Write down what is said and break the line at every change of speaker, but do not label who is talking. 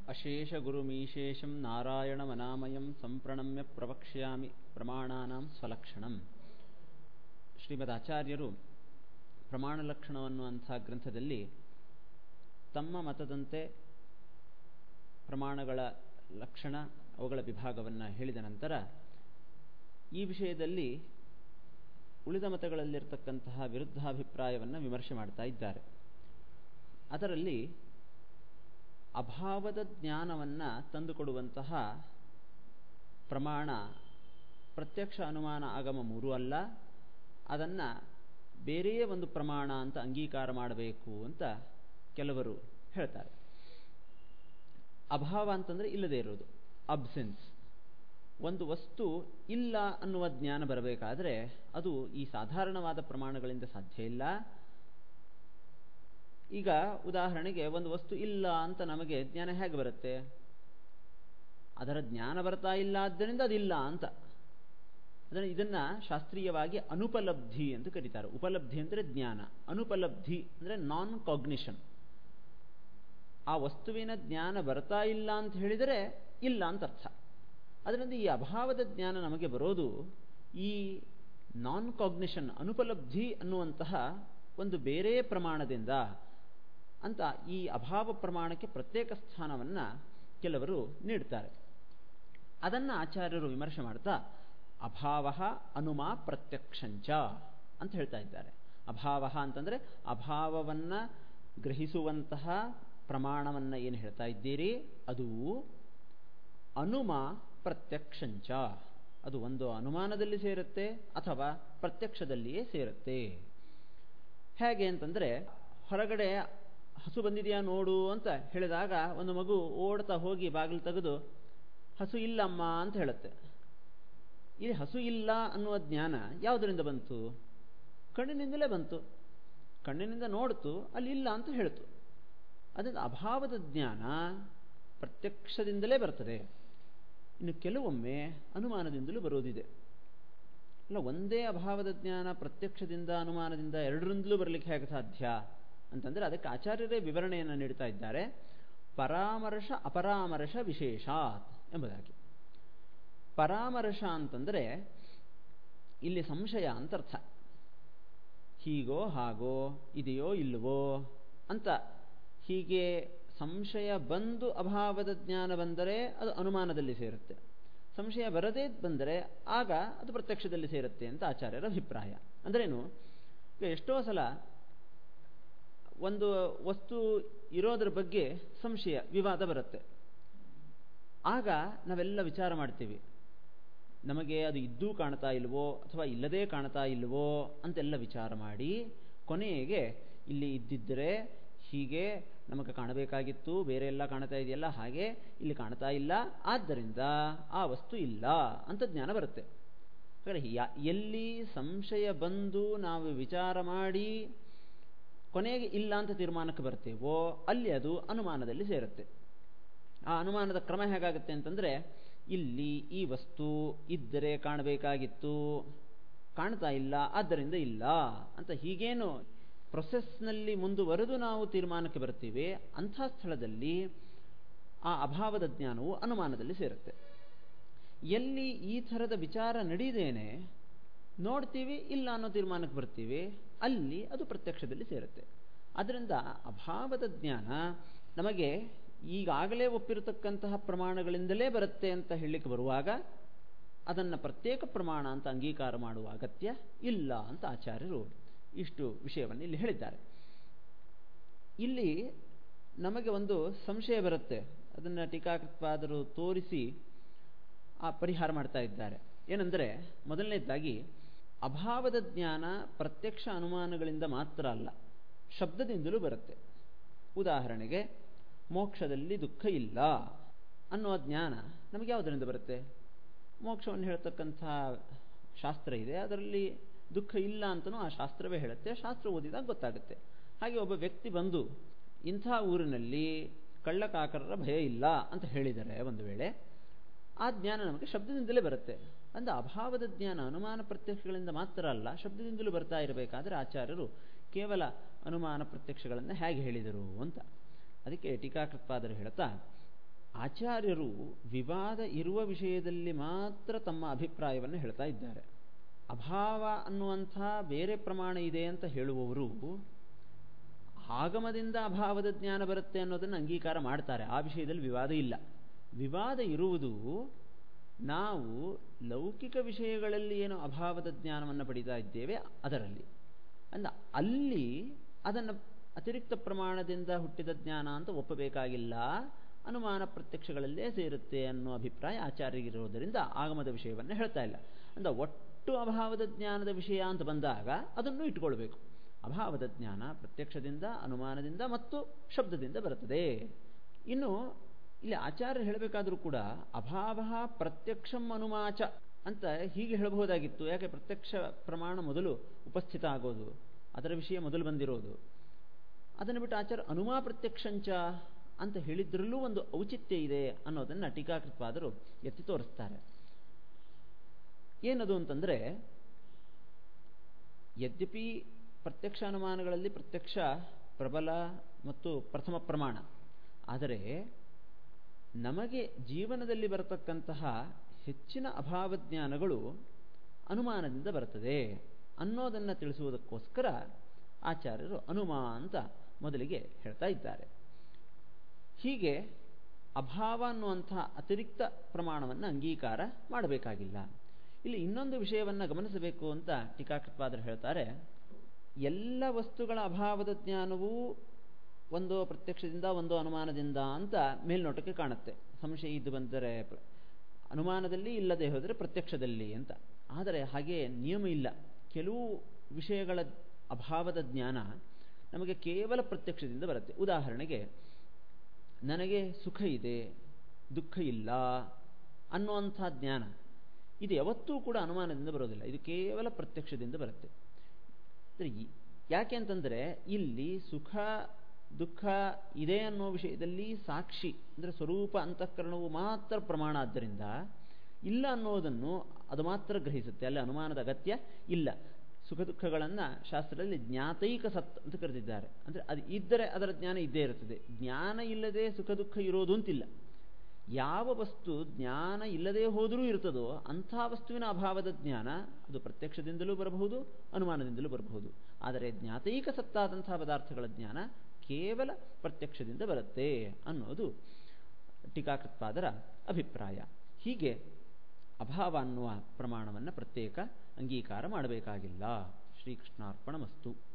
ಅಶೇಷಗುರುಮೀಶೇಷಂ ನಾರಾಯಣಮನಾಮಯಂ ಸಂಪ್ರಣಮ್ಯ ಪ್ರವಕ್ಷ್ಯಾಮಿ ಪ್ರಮಾಣಾನಾಂ ಸ್ವಲಕ್ಷಣಂ ಶ್ರೀಮದ್ ಆಚಾರ್ಯರು ಪ್ರಮಾಣ ಲಕ್ಷಣವನ್ನು ಅಂಥ ಗ್ರಂಥದಲ್ಲಿ ತಮ್ಮ ಮತದಂತೆ ಪ್ರಮಾಣಗಳ ಲಕ್ಷಣ ಅವುಗಳ ವಿಭಾಗವನ್ನು ಹೇಳಿದ ನಂತರ ಈ ವಿಷಯದಲ್ಲಿ ಉಳಿದ ಮತಗಳಲ್ಲಿರ್ತಕ್ಕಂತಹ ವಿರುದ್ಧಾಭಿಪ್ರಾಯವನ್ನು ವಿಮರ್ಶೆ ಮಾಡ್ತಾ ಇದ್ದಾರೆ ಅದರಲ್ಲಿ ಅಭಾವದ ಜ್ಞಾನವನ್ನು ತಂದುಕೊಡುವಂತಹ ಪ್ರಮಾಣ ಪ್ರತ್ಯಕ್ಷ ಅನುಮಾನ ಆಗಮ ಮೂರೂ ಅಲ್ಲ ಅದನ್ನು ಬೇರೆಯೇ ಒಂದು ಪ್ರಮಾಣ ಅಂತ ಅಂಗೀಕಾರ ಮಾಡಬೇಕು ಅಂತ ಕೆಲವರು ಹೇಳ್ತಾರೆ ಅಭಾವ ಅಂತಂದರೆ ಇಲ್ಲದೇ ಇರೋದು ಅಬ್ಸೆನ್ಸ್ ಒಂದು ವಸ್ತು ಇಲ್ಲ ಅನ್ನುವ ಜ್ಞಾನ ಬರಬೇಕಾದ್ರೆ ಅದು ಈ ಸಾಧಾರಣವಾದ ಪ್ರಮಾಣಗಳಿಂದ ಸಾಧ್ಯ ಇಲ್ಲ ಈಗ ಉದಾಹರಣೆಗೆ ಒಂದು ವಸ್ತು ಇಲ್ಲ ಅಂತ ನಮಗೆ ಜ್ಞಾನ ಹೇಗೆ ಬರುತ್ತೆ ಅದರ ಜ್ಞಾನ ಬರ್ತಾ ಇಲ್ಲ ಆದ್ದರಿಂದ ಅದಿಲ್ಲ ಅಂತ ಅದನ್ನು ಇದನ್ನ ಶಾಸ್ತ್ರೀಯವಾಗಿ ಅನುಪಲಬ್ಧಿ ಅಂತ ಕರೀತಾರೆ ಉಪಲಬ್ಧಿ ಅಂದರೆ ಜ್ಞಾನ ಅನುಪಲಬ್ಧಿ ಅಂದರೆ ನಾನ್ ಕಾಗ್ನಿಷನ್ ಆ ವಸ್ತುವಿನ ಜ್ಞಾನ ಬರ್ತಾ ಇಲ್ಲ ಅಂತ ಹೇಳಿದರೆ ಇಲ್ಲ ಅಂತ ಅರ್ಥ ಅದರಿಂದ ಈ ಅಭಾವದ ಜ್ಞಾನ ನಮಗೆ ಬರೋದು ಈ ನಾನ್ ಕಾಗ್ನಿಷನ್ ಅನುಪಲಬ್ಧಿ ಅನ್ನುವಂತಹ ಒಂದು ಬೇರೆ ಪ್ರಮಾಣದಿಂದ ಅಂತ ಈ ಅಭಾವ ಪ್ರಮಾಣಕ್ಕೆ ಪ್ರತ್ಯೇಕ ಸ್ಥಾನವನ್ನು ಕೆಲವರು ನೀಡ್ತಾರೆ ಅದನ್ನು ಆಚಾರ್ಯರು ವಿಮರ್ಶೆ ಮಾಡ್ತಾ ಅಭಾವ ಅನುಮಾ ಪ್ರತ್ಯಕ್ಷಂಚ ಅಂತ ಹೇಳ್ತಾ ಇದ್ದಾರೆ ಅಭಾವ ಅಂತಂದರೆ ಅಭಾವವನ್ನು ಗ್ರಹಿಸುವಂತಹ ಪ್ರಮಾಣವನ್ನು ಏನು ಹೇಳ್ತಾ ಇದ್ದೀರಿ ಅದು ಅನುಮ ಪ್ರತ್ಯಕ್ಷಂಚ ಅದು ಒಂದು ಅನುಮಾನದಲ್ಲಿ ಸೇರುತ್ತೆ ಅಥವಾ ಪ್ರತ್ಯಕ್ಷದಲ್ಲಿಯೇ ಸೇರುತ್ತೆ ಹೇಗೆ ಅಂತಂದರೆ ಹೊರಗಡೆ ಹಸು ಬಂದಿದೆಯಾ ನೋಡು ಅಂತ ಹೇಳಿದಾಗ ಒಂದು ಮಗು ಓಡ್ತಾ ಹೋಗಿ ಬಾಗಿಲು ತೆಗೆದು ಹಸು ಇಲ್ಲಮ್ಮ ಅಂತ ಹೇಳುತ್ತೆ ಇಲ್ಲಿ ಹಸು ಇಲ್ಲ ಅನ್ನುವ ಜ್ಞಾನ ಯಾವುದರಿಂದ ಬಂತು ಕಣ್ಣಿನಿಂದಲೇ ಬಂತು ಕಣ್ಣಿನಿಂದ ನೋಡ್ತು ಅಲ್ಲಿ ಇಲ್ಲ ಅಂತ ಹೇಳ್ತು ಅದರಿಂದ ಅಭಾವದ ಜ್ಞಾನ ಪ್ರತ್ಯಕ್ಷದಿಂದಲೇ ಬರ್ತದೆ ಇನ್ನು ಕೆಲವೊಮ್ಮೆ ಅನುಮಾನದಿಂದಲೂ ಬರೋದಿದೆ ಅಲ್ಲ ಒಂದೇ ಅಭಾವದ ಜ್ಞಾನ ಪ್ರತ್ಯಕ್ಷದಿಂದ ಅನುಮಾನದಿಂದ ಎರಡರಿಂದಲೂ ಬರಲಿಕ್ಕೆ ಹೇಗೆ ಸಾಧ್ಯ ಅಂತಂದರೆ ಅದಕ್ಕೆ ಆಚಾರ್ಯರೇ ವಿವರಣೆಯನ್ನು ನೀಡ್ತಾ ಇದ್ದಾರೆ ಪರಾಮರ್ಶ ಅಪರಾಮರ್ಶ ವಿಶೇಷಾತ್ ಎಂಬುದಾಗಿ ಪರಾಮರ್ಶ ಅಂತಂದರೆ ಇಲ್ಲಿ ಸಂಶಯ ಅಂತ ಅರ್ಥ ಹೀಗೋ ಹಾಗೋ ಇದೆಯೋ ಇಲ್ಲವೋ ಅಂತ ಹೀಗೆ ಸಂಶಯ ಬಂದು ಅಭಾವದ ಜ್ಞಾನ ಬಂದರೆ ಅದು ಅನುಮಾನದಲ್ಲಿ ಸೇರುತ್ತೆ ಸಂಶಯ ಬರದೇ ಬಂದರೆ ಆಗ ಅದು ಪ್ರತ್ಯಕ್ಷದಲ್ಲಿ ಸೇರುತ್ತೆ ಅಂತ ಆಚಾರ್ಯರ ಅಭಿಪ್ರಾಯ ಅಂದ್ರೇನು ಈಗ ಎಷ್ಟೋ ಸಲ ಒಂದು ವಸ್ತು ಇರೋದ್ರ ಬಗ್ಗೆ ಸಂಶಯ ವಿವಾದ ಬರುತ್ತೆ ಆಗ ನಾವೆಲ್ಲ ವಿಚಾರ ಮಾಡ್ತೀವಿ ನಮಗೆ ಅದು ಇದ್ದೂ ಕಾಣ್ತಾ ಇಲ್ವೋ ಅಥವಾ ಇಲ್ಲದೇ ಕಾಣ್ತಾ ಇಲ್ವೋ ಅಂತೆಲ್ಲ ವಿಚಾರ ಮಾಡಿ ಕೊನೆಗೆ ಇಲ್ಲಿ ಇದ್ದಿದ್ದರೆ ಹೀಗೆ ನಮಗೆ ಕಾಣಬೇಕಾಗಿತ್ತು ಬೇರೆ ಎಲ್ಲ ಕಾಣ್ತಾ ಇದೆಯಲ್ಲ ಹಾಗೆ ಇಲ್ಲಿ ಕಾಣ್ತಾ ಇಲ್ಲ ಆದ್ದರಿಂದ ಆ ವಸ್ತು ಇಲ್ಲ ಅಂತ ಜ್ಞಾನ ಬರುತ್ತೆ ಹಾಗಾದ್ರೆ ಎಲ್ಲಿ ಸಂಶಯ ಬಂದು ನಾವು ವಿಚಾರ ಮಾಡಿ ಕೊನೆಗೆ ಇಲ್ಲ ಅಂತ ತೀರ್ಮಾನಕ್ಕೆ ಬರ್ತೇವೋ ಅಲ್ಲಿ ಅದು ಅನುಮಾನದಲ್ಲಿ ಸೇರುತ್ತೆ ಆ ಅನುಮಾನದ ಕ್ರಮ ಹೇಗಾಗುತ್ತೆ ಅಂತಂದರೆ ಇಲ್ಲಿ ಈ ವಸ್ತು ಇದ್ದರೆ ಕಾಣಬೇಕಾಗಿತ್ತು ಕಾಣ್ತಾ ಇಲ್ಲ ಆದ್ದರಿಂದ ಇಲ್ಲ ಅಂತ ಹೀಗೇನು ಪ್ರೊಸೆಸ್ನಲ್ಲಿ ಮುಂದುವರೆದು ನಾವು ತೀರ್ಮಾನಕ್ಕೆ ಬರ್ತೀವಿ ಅಂಥ ಸ್ಥಳದಲ್ಲಿ ಆ ಅಭಾವದ ಜ್ಞಾನವು ಅನುಮಾನದಲ್ಲಿ ಸೇರುತ್ತೆ ಎಲ್ಲಿ ಈ ಥರದ ವಿಚಾರ ನಡೀದೇನೆ ನೋಡ್ತೀವಿ ಇಲ್ಲ ಅನ್ನೋ ತೀರ್ಮಾನಕ್ಕೆ ಬರ್ತೀವಿ ಅಲ್ಲಿ ಅದು ಪ್ರತ್ಯಕ್ಷದಲ್ಲಿ ಸೇರುತ್ತೆ ಅದರಿಂದ ಅಭಾವದ ಜ್ಞಾನ ನಮಗೆ ಈಗಾಗಲೇ ಒಪ್ಪಿರತಕ್ಕಂತಹ ಪ್ರಮಾಣಗಳಿಂದಲೇ ಬರುತ್ತೆ ಅಂತ ಹೇಳಲಿಕ್ಕೆ ಬರುವಾಗ ಅದನ್ನು ಪ್ರತ್ಯೇಕ ಪ್ರಮಾಣ ಅಂತ ಅಂಗೀಕಾರ ಮಾಡುವ ಅಗತ್ಯ ಇಲ್ಲ ಅಂತ ಆಚಾರ್ಯರು ಇಷ್ಟು ವಿಷಯವನ್ನು ಇಲ್ಲಿ ಹೇಳಿದ್ದಾರೆ ಇಲ್ಲಿ ನಮಗೆ ಒಂದು ಸಂಶಯ ಬರುತ್ತೆ ಅದನ್ನು ಟೀಕಾಕೃತ್ವಾದರು ತೋರಿಸಿ ಆ ಪರಿಹಾರ ಮಾಡ್ತಾ ಇದ್ದಾರೆ ಏನೆಂದರೆ ಮೊದಲನೇದಾಗಿ ಅಭಾವದ ಜ್ಞಾನ ಪ್ರತ್ಯಕ್ಷ ಅನುಮಾನಗಳಿಂದ ಮಾತ್ರ ಅಲ್ಲ ಶಬ್ದದಿಂದಲೂ ಬರುತ್ತೆ ಉದಾಹರಣೆಗೆ ಮೋಕ್ಷದಲ್ಲಿ ದುಃಖ ಇಲ್ಲ ಅನ್ನುವ ಜ್ಞಾನ ನಮಗೆ ಯಾವುದರಿಂದ ಬರುತ್ತೆ ಮೋಕ್ಷವನ್ನು ಹೇಳ್ತಕ್ಕಂಥ ಶಾಸ್ತ್ರ ಇದೆ ಅದರಲ್ಲಿ ದುಃಖ ಇಲ್ಲ ಅಂತಲೂ ಆ ಶಾಸ್ತ್ರವೇ ಹೇಳುತ್ತೆ ಶಾಸ್ತ್ರ ಓದಿದಾಗ ಗೊತ್ತಾಗುತ್ತೆ ಹಾಗೆ ಒಬ್ಬ ವ್ಯಕ್ತಿ ಬಂದು ಇಂಥ ಊರಿನಲ್ಲಿ ಕಳ್ಳಕಾಕರರ ಭಯ ಇಲ್ಲ ಅಂತ ಹೇಳಿದರೆ ಒಂದು ವೇಳೆ ಆ ಜ್ಞಾನ ನಮಗೆ ಶಬ್ದದಿಂದಲೇ ಬರುತ್ತೆ ಅಂದರೆ ಅಭಾವದ ಜ್ಞಾನ ಅನುಮಾನ ಪ್ರತ್ಯಕ್ಷಗಳಿಂದ ಮಾತ್ರ ಅಲ್ಲ ಶಬ್ದದಿಂದಲೂ ಬರ್ತಾ ಇರಬೇಕಾದ್ರೆ ಆಚಾರ್ಯರು ಕೇವಲ ಅನುಮಾನ ಪ್ರತ್ಯಕ್ಷಗಳನ್ನು ಹೇಗೆ ಹೇಳಿದರು ಅಂತ ಅದಕ್ಕೆ ಟೀಕಾಕೃತ್ಪಾದರು ಹೇಳ್ತಾ ಆಚಾರ್ಯರು ವಿವಾದ ಇರುವ ವಿಷಯದಲ್ಲಿ ಮಾತ್ರ ತಮ್ಮ ಅಭಿಪ್ರಾಯವನ್ನು ಹೇಳ್ತಾ ಇದ್ದಾರೆ ಅಭಾವ ಅನ್ನುವಂಥ ಬೇರೆ ಪ್ರಮಾಣ ಇದೆ ಅಂತ ಹೇಳುವವರು ಆಗಮದಿಂದ ಅಭಾವದ ಜ್ಞಾನ ಬರುತ್ತೆ ಅನ್ನೋದನ್ನು ಅಂಗೀಕಾರ ಮಾಡ್ತಾರೆ ಆ ವಿಷಯದಲ್ಲಿ ವಿವಾದ ಇಲ್ಲ ವಿವಾದ ಇರುವುದು ನಾವು ಲೌಕಿಕ ವಿಷಯಗಳಲ್ಲಿ ಏನು ಅಭಾವದ ಜ್ಞಾನವನ್ನು ಪಡಿತಾ ಇದ್ದೇವೆ ಅದರಲ್ಲಿ ಅಂದ ಅಲ್ಲಿ ಅದನ್ನು ಅತಿರಿಕ್ತ ಪ್ರಮಾಣದಿಂದ ಹುಟ್ಟಿದ ಜ್ಞಾನ ಅಂತ ಒಪ್ಪಬೇಕಾಗಿಲ್ಲ ಅನುಮಾನ ಪ್ರತ್ಯಕ್ಷಗಳಲ್ಲೇ ಸೇರುತ್ತೆ ಅನ್ನೋ ಅಭಿಪ್ರಾಯ ಆಚಾರ್ಯರಿರೋದರಿಂದ ಆಗಮದ ವಿಷಯವನ್ನು ಹೇಳ್ತಾ ಇಲ್ಲ ಅಂದ ಒಟ್ಟು ಅಭಾವದ ಜ್ಞಾನದ ವಿಷಯ ಅಂತ ಬಂದಾಗ ಅದನ್ನು ಇಟ್ಕೊಳ್ಬೇಕು ಅಭಾವದ ಜ್ಞಾನ ಪ್ರತ್ಯಕ್ಷದಿಂದ ಅನುಮಾನದಿಂದ ಮತ್ತು ಶಬ್ದದಿಂದ ಬರುತ್ತದೆ ಇನ್ನು ಇಲ್ಲಿ ಆಚಾರ್ಯ ಹೇಳಬೇಕಾದ್ರೂ ಕೂಡ ಅಭಾವ ಪ್ರತ್ಯಕ್ಷಂ ಅನುಮಾಚ ಅಂತ ಹೀಗೆ ಹೇಳಬಹುದಾಗಿತ್ತು ಯಾಕೆ ಪ್ರತ್ಯಕ್ಷ ಪ್ರಮಾಣ ಮೊದಲು ಉಪಸ್ಥಿತ ಆಗೋದು ಅದರ ವಿಷಯ ಮೊದಲು ಬಂದಿರೋದು ಅದನ್ನು ಬಿಟ್ಟು ಆಚಾರ್ಯ ಅನುಮಾ ಪ್ರತ್ಯಕ್ಷಂಚ ಅಂತ ಹೇಳಿದ್ರಲ್ಲೂ ಒಂದು ಔಚಿತ್ಯ ಇದೆ ಅನ್ನೋದನ್ನು ಟೀಕಾಕೃತ್ಪಾದರು ಎತ್ತಿ ತೋರಿಸ್ತಾರೆ ಏನದು ಅಂತಂದರೆ ಯದ್ಯಪಿ ಪ್ರತ್ಯಕ್ಷ ಅನುಮಾನಗಳಲ್ಲಿ ಪ್ರತ್ಯಕ್ಷ ಪ್ರಬಲ ಮತ್ತು ಪ್ರಥಮ ಪ್ರಮಾಣ ಆದರೆ ನಮಗೆ ಜೀವನದಲ್ಲಿ ಬರತಕ್ಕಂತಹ ಹೆಚ್ಚಿನ ಅಭಾವಜ್ಞಾನಗಳು ಅನುಮಾನದಿಂದ ಬರುತ್ತದೆ ಅನ್ನೋದನ್ನು ತಿಳಿಸುವುದಕ್ಕೋಸ್ಕರ ಆಚಾರ್ಯರು ಅನುಮಾ ಅಂತ ಮೊದಲಿಗೆ ಹೇಳ್ತಾ ಇದ್ದಾರೆ ಹೀಗೆ ಅಭಾವ ಅನ್ನುವಂಥ ಅತಿರಿಕ್ತ ಪ್ರಮಾಣವನ್ನು ಅಂಗೀಕಾರ ಮಾಡಬೇಕಾಗಿಲ್ಲ ಇಲ್ಲಿ ಇನ್ನೊಂದು ವಿಷಯವನ್ನು ಗಮನಿಸಬೇಕು ಅಂತ ಟೀಕಾಕೃತ್ಪಾದರು ಹೇಳ್ತಾರೆ ಎಲ್ಲ ವಸ್ತುಗಳ ಅಭಾವದ ಜ್ಞಾನವೂ ಒಂದು ಪ್ರತ್ಯಕ್ಷದಿಂದ ಒಂದು ಅನುಮಾನದಿಂದ ಅಂತ ಮೇಲ್ನೋಟಕ್ಕೆ ಕಾಣುತ್ತೆ ಸಂಶಯ ಇದ್ದು ಬಂದರೆ ಅನುಮಾನದಲ್ಲಿ ಇಲ್ಲದೆ ಹೋದರೆ ಪ್ರತ್ಯಕ್ಷದಲ್ಲಿ ಅಂತ ಆದರೆ ಹಾಗೆ ನಿಯಮ ಇಲ್ಲ ಕೆಲವು ವಿಷಯಗಳ ಅಭಾವದ ಜ್ಞಾನ ನಮಗೆ ಕೇವಲ ಪ್ರತ್ಯಕ್ಷದಿಂದ ಬರುತ್ತೆ ಉದಾಹರಣೆಗೆ ನನಗೆ ಸುಖ ಇದೆ ದುಃಖ ಇಲ್ಲ ಅನ್ನುವಂಥ ಜ್ಞಾನ ಇದು ಯಾವತ್ತೂ ಕೂಡ ಅನುಮಾನದಿಂದ ಬರೋದಿಲ್ಲ ಇದು ಕೇವಲ ಪ್ರತ್ಯಕ್ಷದಿಂದ ಬರುತ್ತೆ ಯಾಕೆ ಅಂತಂದರೆ ಇಲ್ಲಿ ಸುಖ ದುಃಖ ಇದೆ ಅನ್ನೋ ವಿಷಯದಲ್ಲಿ ಸಾಕ್ಷಿ ಅಂದರೆ ಸ್ವರೂಪ ಅಂತಃಕರಣವು ಮಾತ್ರ ಪ್ರಮಾಣ ಆದ್ದರಿಂದ ಇಲ್ಲ ಅನ್ನೋದನ್ನು ಅದು ಮಾತ್ರ ಗ್ರಹಿಸುತ್ತೆ ಅಲ್ಲಿ ಅನುಮಾನದ ಅಗತ್ಯ ಇಲ್ಲ ಸುಖ ದುಃಖಗಳನ್ನು ಶಾಸ್ತ್ರದಲ್ಲಿ ಜ್ಞಾತೈಕ ಸತ್ ಅಂತ ಕರೆದಿದ್ದಾರೆ ಅಂದರೆ ಅದು ಇದ್ದರೆ ಅದರ ಜ್ಞಾನ ಇದ್ದೇ ಇರುತ್ತದೆ ಜ್ಞಾನ ಇಲ್ಲದೆ ಸುಖ ದುಃಖ ಇರೋದು ಅಂತಿಲ್ಲ ಯಾವ ವಸ್ತು ಜ್ಞಾನ ಇಲ್ಲದೆ ಹೋದರೂ ಇರ್ತದೋ ಅಂಥ ವಸ್ತುವಿನ ಅಭಾವದ ಜ್ಞಾನ ಅದು ಪ್ರತ್ಯಕ್ಷದಿಂದಲೂ ಬರಬಹುದು ಅನುಮಾನದಿಂದಲೂ ಬರಬಹುದು ಆದರೆ ಜ್ಞಾತೈಕ ಸತ್ತಾದಂಥ ಪದಾರ್ಥಗಳ ಜ್ಞಾನ ಕೇವಲ ಪ್ರತ್ಯಕ್ಷದಿಂದ ಬರುತ್ತೆ ಅನ್ನೋದು ಟೀಕಾಕೃತ್ಪಾದರ ಅಭಿಪ್ರಾಯ ಹೀಗೆ ಅಭಾವ ಅನ್ನುವ ಪ್ರಮಾಣವನ್ನು ಪ್ರತ್ಯೇಕ ಅಂಗೀಕಾರ ಮಾಡಬೇಕಾಗಿಲ್ಲ ಶ್ರೀಕೃಷ್ಣಾರ್ಪಣ ಮಸ್ತು